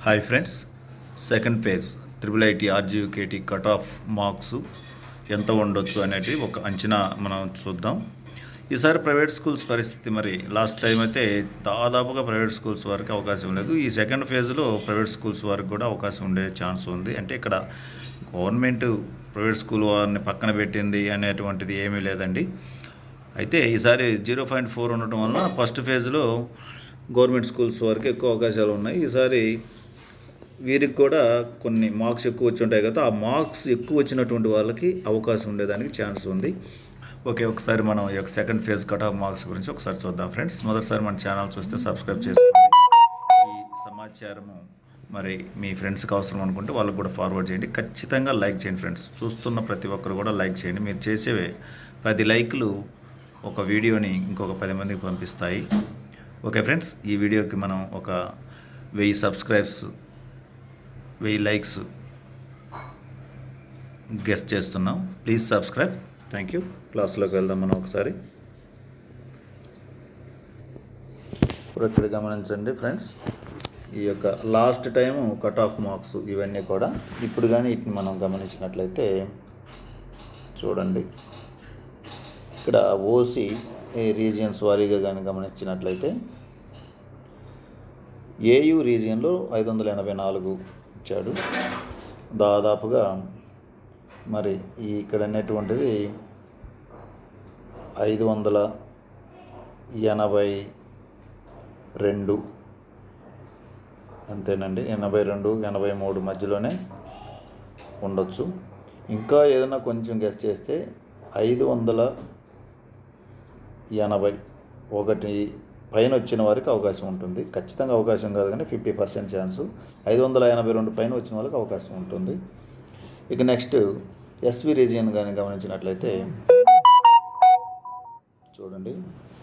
hi friends second phase triple IT RGUKT cut off marks ఎంత ఉండొచ్చు అనేది ఒక అంచనా మనం చూద్దాం ఈసారి ప్రైవేట్ స్కూల్స్ పరిస్థితి మరి లాస్ట్ టైం అయితే దాదాపుగా ప్రైవేట్ స్కూల్స్ వరకు అవకాశం లేదు ఈ సెకండ్ ఫేజ్లో ప్రైవేట్ స్కూల్స్ వరకు కూడా అవకాశం ఉండే ఛాన్స్ ఉంది అంటే ఇక్కడ గవర్నమెంట్ ప్రైవేట్ స్కూల్ వారిని పక్కన పెట్టింది అనేటువంటిది ఏమీ లేదండి అయితే ఈసారి జీరో పాయింట్ ఫోర్ ఉండటం వలన ఫస్ట్ ఫేజ్లో గవర్నమెంట్ స్కూల్స్ వరకు ఎక్కువ అవకాశాలు ఉన్నాయి ఈసారి వీరికి కూడా కొన్ని మార్క్స్ ఎక్కువ వచ్చి ఉంటాయి కదా ఆ మార్క్స్ ఎక్కువ వచ్చినటువంటి వాళ్ళకి అవకాశం ఉండేదానికి ఛాన్స్ ఉంది ఓకే ఒకసారి మనం ఈ యొక్క second phase cut off marks గురించి ఒకసారి చూద్దాం ఫ్రెండ్స్ మొదటిసారి మన ఛానల్ చూస్తే సబ్స్క్రైబ్ చేసుకోండి ఈ సమాచారము మరి మీ ఫ్రెండ్స్కి అవసరం అనుకుంటే వాళ్ళకి కూడా ఫార్వర్డ్ చేయండి ఖచ్చితంగా లైక్ చేయండి ఫ్రెండ్స్ చూస్తున్న ప్రతి ఒక్కరు కూడా లైక్ చేయండి మీరు చేసేవే పది లైక్లు ఒక వీడియోని ఇంకొక పది మందికి పంపిస్తాయి ఓకే ఫ్రెండ్స్ ఈ వీడియోకి మనం ఒక వెయ్యి సబ్స్క్రైబ్స్ వెయ్యి లైక్స్ గెస్ట్ చేస్తున్నాం ప్లీజ్ సబ్స్క్రైబ్ థ్యాంక్ యూ క్లాస్లోకి వెళ్దాం మనం ఒకసారి ఇప్పుడు ఇక్కడ గమనించండి ఫ్రెండ్స్ ఈ యొక్క last time cut off marks ఇవన్నీ కూడా ఇప్పుడు కానీ వీటిని మనం గమనించినట్లయితే చూడండి ఇక్కడ ఓసీ రీజియన్స్ వారీగా కానీ గమనించినట్లయితే ఏయు రీజియన్లో ఐదు వందల ఎనభై నాలుగు ఇచ్చాడు దాదాపుగా మరి ఈ ఇక్కడ అనేటువంటిది ఐదు వందల ఎనభై రెండు అంతేనండి ఎనభై రెండు ఎనభై మూడు మధ్యలోనే ఉండొచ్చు ఇంకా ఏదైనా కొంచెం గెస్ చేస్తే ఐదు వందల ఎనభై ఒకటి పైన వచ్చిన వారికి అవకాశం ఉంటుంది ఖచ్చితంగా అవకాశం కాదు కానీ ఫిఫ్టీ పర్సెంట్ ఛాన్స్ ఐదు వందల ఎనభై రెండు పైన వచ్చిన వాళ్ళకి అవకాశం ఉంటుంది ఇక నెక్స్ట్ ఎస్వి రీజియన్ కానీ గమనించినట్లయితే చూడండి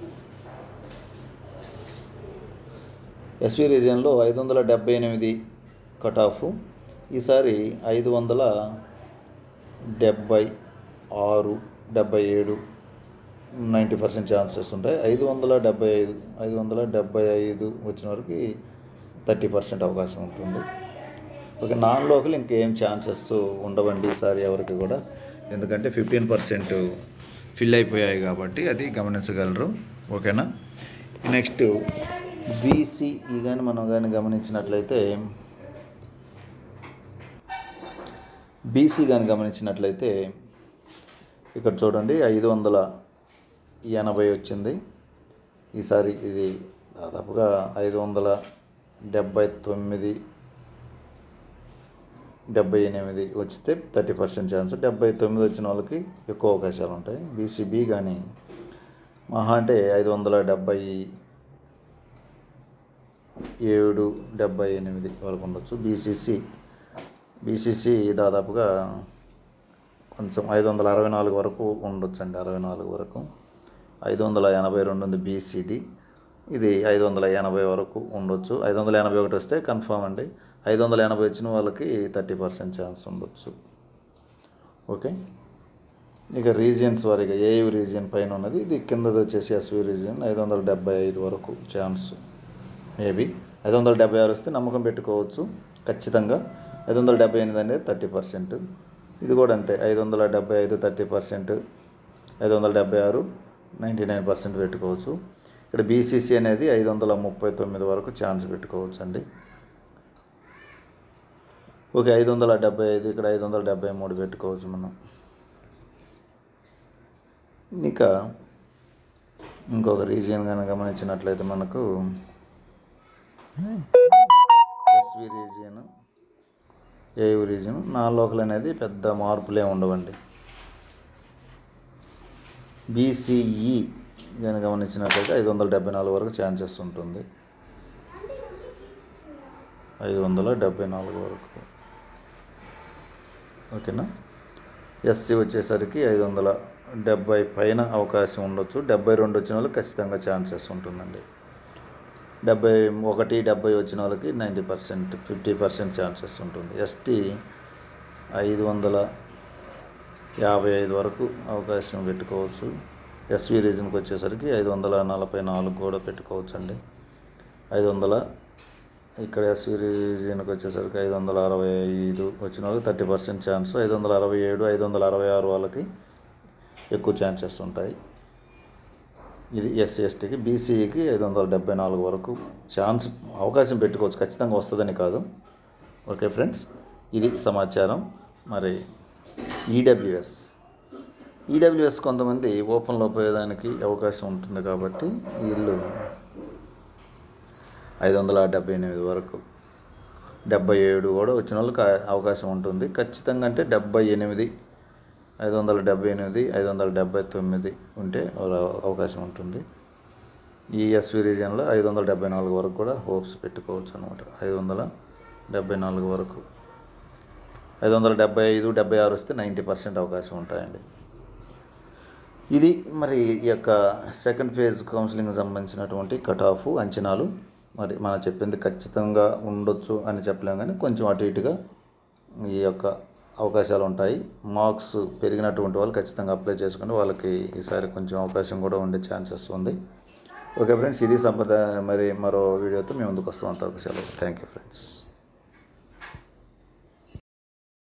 ఎస్వి రీజియన్లో ఐదు వందల డెబ్బై ఎనిమిది కట్ ఆఫ్ ఈసారి ఐదు వందల డెబ్బై ఆరు డెబ్బై ఏడు నైంటీ పర్సెంట్ ఛాన్సెస్ ఉంటాయి ఐదు వందల డెబ్బై ఐదు ఐదు వందల డెబ్బై ఐదు వచ్చిన వరకు థర్టీ పర్సెంట్ అవకాశం ఉంటుంది ఓకే నాన్ లోకల్ ఇంకేం ఛాన్సెస్ ఉండవండి ఈసారి ఎవరికి కూడా ఎందుకంటే ఫిఫ్టీన్ పర్సెంట్ ఫిల్ అయిపోయాయి కాబట్టి అది గమనించగలరు ఓకేనా నెక్స్ట్ బీసీ కానీ మనం కానీ గమనించినట్లయితే బీసీ కానీ గమనించినట్లయితే ఇక్కడ చూడండి ఐదు వందల ఎనభై వచ్చింది ఈసారి ఇది దాదాపుగా ఐదు వందల డెబ్బై తొమ్మిది డెబ్బై ఎనిమిది వస్తే థర్టీ పర్సెంట్ ఛాన్స్ డెబ్బై తొమ్మిది వచ్చిన వాళ్ళకి ఎక్కువ అవకాశాలు ఉంటాయి బీసీబీ కానీ మహా అంటే ఐదు వందల డెబ్బై ఏడు డెబ్బై ఎనిమిది వరకు ఉండొచ్చు బీసీసీ బీసీసీ దాదాపుగా కొంచెం ఐదు వందల అరవై నాలుగు వరకు ఉండొచ్చు అండి అరవై నాలుగు వరకు ఐదు వందల ఎనభై రెండు ఉంది బీసీడీ ఇది ఐదు వందల ఎనభై వరకు ఉండొచ్చు ఐదు వందల ఎనభై ఒకటి వస్తే కన్ఫామ్ అండి ఐదు వందల ఎనభై వచ్చిన వాళ్ళకి థర్టీ పర్సెంట్ ఛాన్స్ ఉండొచ్చు ఓకే ఇక రీజియన్స్ వారిగా ఏయు రీజియన్ పైన ఉన్నది ఇది కిందది వచ్చేసి ఎస్వి రీజియన్ ఐదు వందల డెబ్బై ఐదు వరకు ఛాన్స్ మేబీ ఐదు వందల డెబ్బై ఆరు వస్తే నమ్మకం పెట్టుకోవచ్చు ఖచ్చితంగా ఐదు వందల డెబ్బై ఎనిమిది అనేది థర్టీ పర్సెంట్ ఇది కూడా అంతే ఐదు వందల డెబ్బై ఐదు థర్టీ పర్సెంట్ ఐదు వందల డెబ్బై ఆరు నైంటీ నైన్ పర్సెంట్ పెట్టుకోవచ్చు ఇక్కడ బీసీసీ అనేది ఐదు వందల ముప్పై తొమ్మిది వరకు ఛాన్స్ పెట్టుకోవచ్చు అండి ఓకే ఐదు వందల డెబ్బై ఐదు ఇక్కడ ఐదు వందల డెబ్బై మూడు పెట్టుకోవచ్చు మనం ఇక ఇంకొక రీజియన్ కానీ గమనించినట్లయితే మనకు SV region AU region non local అనేది పెద్ద మార్పులే ఉండవండి బీసీఈ కానీ గమనించినట్లయితే ఐదు వందల డెబ్బై నాలుగు వరకు ఛాన్సెస్ ఉంటుంది ఐదు వందల డెబ్బై నాలుగు వరకు ఓకేనా ఎస్సీ వచ్చేసరికి ఐదు వందల డెబ్బై పైన అవకాశం ఉండొచ్చు డెబ్బై రెండు వచ్చిన వాళ్ళకి ఖచ్చితంగా ఛాన్సెస్ ఉంటుందండి డెబ్బై ఒకటి డెబ్బై వచ్చిన వాళ్ళకి ninety percent fifty percent chances ఉంటుంది ఎస్టీ ఐదు వందల యాభై ఐదు వరకు అవకాశం పెట్టుకోవచ్చు ఎస్వి రీజన్కి వచ్చేసరికి ఐదు వందల నలభై నాలుగు కూడా పెట్టుకోవచ్చు అండి ఐదు వందల ఇక్కడ ఎస్వి రీజియన్కి వచ్చేసరికి ఐదు వందల అరవై ఐదు వచ్చిన వాళ్ళకి థర్టీ పర్సెంట్ ఛాన్స్ ఐదు వందల అరవై ఏడు ఐదు వందల అరవై ఆరు వాళ్ళకి ఎక్కువ ఛాన్సెస్ ఉంటాయి ఇది ఎస్సీ ఎస్టీకి బీసీఈకి ఐదు వందల డెబ్బై నాలుగు వరకు ఛాన్స్ అవకాశం పెట్టుకోవచ్చు ఖచ్చితంగా వస్తుందని కాదు ఓకే ఫ్రెండ్స్ ఇది సమాచారం మరి ఈడబ్ల్యూఎస్ ఈడబ్ల్యూఎస్ కొంతమంది ఓపెన్లో పోయేదానికి అవకాశం ఉంటుంది కాబట్టి వీళ్ళు ఐదు వందల డెబ్బై ఎనిమిది వరకు డెబ్బై ఏడు కూడా వచ్చిన వాళ్ళకి ఆ- అవకాశం ఉంటుంది ఖచ్చితంగా అంటే డెబ్బై ఎనిమిది ఐదు వందల డెబ్బై ఎనిమిది ఐదు వందల డెబ్బై తొమ్మిది ఉంటే వాళ్ళ అవకాశం ఉంటుంది ఈ ఎస్వి రీజియన్లో ఐదు వందల డెబ్బై నాలుగు వరకు కూడా హోప్స్ పెట్టుకోవచ్చు అనమాట ఐదు వందల డెబ్బై నాలుగు వరకు ఐదు వందల డెబ్బై ఐదు డెబ్బై ఆరు వస్తే నైంటీ పర్సెంట్ అవకాశం ఉంటాయండి ఇది మరి ఈ యొక్క సెకండ్ ఫేజ్ కౌన్సిలింగ్ సంబంధించినటువంటి కట్ ఆఫ్ అంచనాలు మరి మనం చెప్పింది ఖచ్చితంగా ఉండొచ్చు అని చెప్పలేం కానీ కొంచెం అటు ఇటుగా ఈ యొక్క అవకాశాలు ఉంటాయి మార్క్స్ పెరిగినటువంటి వాళ్ళు ఖచ్చితంగా అప్లై చేసుకుని వాళ్ళకి ఈసారి కొంచెం అవకాశం కూడా ఉండే ఛాన్సెస్ ఉంది ఓకే ఫ్రెండ్స్ ఇది సంప్రదాయ మరి మరో వీడియోతో మేము ముందుకు వస్తాం అంతవరకు సెలవు థ్యాంక్ యూ ఫ్రెండ్స్